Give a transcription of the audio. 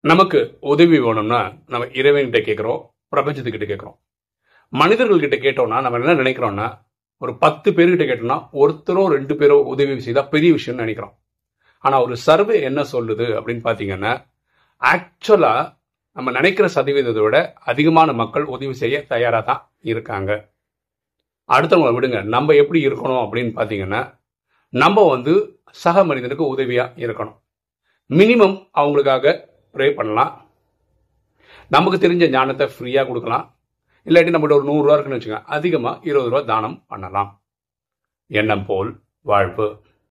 நமக்கு உதவி வேணும்னா நம்ம இறைவன்கிட்ட கேட்குறோம் பிரபஞ்சத்துக்கிட்ட கேட்குறோம் மனிதர்கள்கிட்ட கேட்டோம்னா நம்ம என்ன நினைக்கிறோம்னா ஒரு பத்து பேர்கிட்ட கேட்டோம்னா ஒருத்தரோ ரெண்டு பேரோ உதவி செய்தா பெரிய விஷயம்னு நினைக்கிறோம் ஆனால் ஒரு சர்வே என்ன சொல்லுது அப்படின்னு பார்த்தீங்கன்னா ஆக்சுவலாக நம்ம நினைக்கிற சதவீதத்தை விட அதிகமான மக்கள் உதவி செய்ய தயாராக தான் இருக்காங்க அடுத்தவங்களை விடுங்க நம்ம எப்படி இருக்கணும் அப்படின்னு பார்த்தீங்கன்னா நம்ம வந்து சக மனிதனுக்கு உதவியாக இருக்கணும் மினிமம் அவங்களுக்காக ப்ரே பண்ணலாம் நமக்கு தெரிஞ்ச ஞானத்தை ஃப்ரீயாக கொடுக்கலாம் இல்லாட்டி நம்மகிட்ட ஒரு நூறுரூவா இருக்குன்னு வச்சுக்கோங்க அதிகமாக இருபது ரூபா தானம் பண்ணலாம் எண்ணம் போல் வாழ்வு